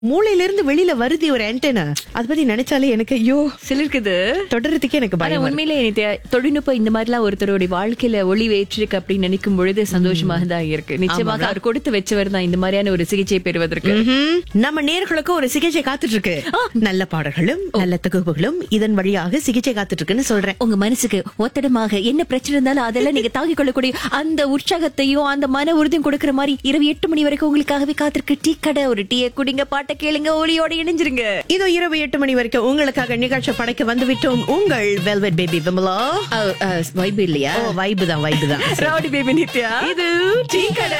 மூளையில இருந்து வெளியில வருது ஒரு ஆண்டனா அத பத்தி நினைச்சாலே எனக்கு ஐயோ சிலிருக்குது தொடர்றதுக்கே எனக்கு ஆனா பயம் வருது. உண்மையிலே எனக்கு தொழில்நுட்பம் இந்த மாதிரிலாம் ஒருத்தருடைய வாழ்க்கையில ஒளி வேற்றிருக்கு அப்படின்னு நினைக்கும் பொழுது சந்தோஷமாக தான் இருக்கு நிச்சயமாக அவர் கொடுத்து வச்சவர் தான் இந்த மாதிரியான ஒரு சிகிச்சை பெறுவதற்கு ம்ஹும். நம்ம நேர்களுக்கு ஒரு சிகிச்சை காத்துட்டு இருக்கு நல்ல பாடல்களும் நல்ல தொகுப்புகளும் இதன் வழியாக சிகிச்சை காத்துட்டு இருக்குன்னு சொல்றேன் உங்க மனசுக்கு ஒத்தடமாக என்ன பிரச்சனை இருந்தாலும் அதெல்லாம் நீங்க தாங்கிக் கொள்ளக்கூடிய அந்த உற்சாகத்தையும் அந்த மன உறுதியும் கொடுக்கிற மாதிரி இரவு எட்டு மணி வரைக்கும் உங்களுக்காகவே காத்திருக்கு டீ கடை ஒரு டீயை குடிங்க பாட்டை கேளுங்க ஒளியோட இணைஞ்சிருங்க இதோ இரவு எட்டு மணி வரைக்கும் உங்களுக்காக நிகழ்ச்சி படைக்க வந்து விட்டோம் உங்கள் வெல்வெட் பேபி விமலா வைப் இல்லையா ஓ வைபு தான் வைபு தான் ரவுடி பேபி நித்யா இது டீ கடை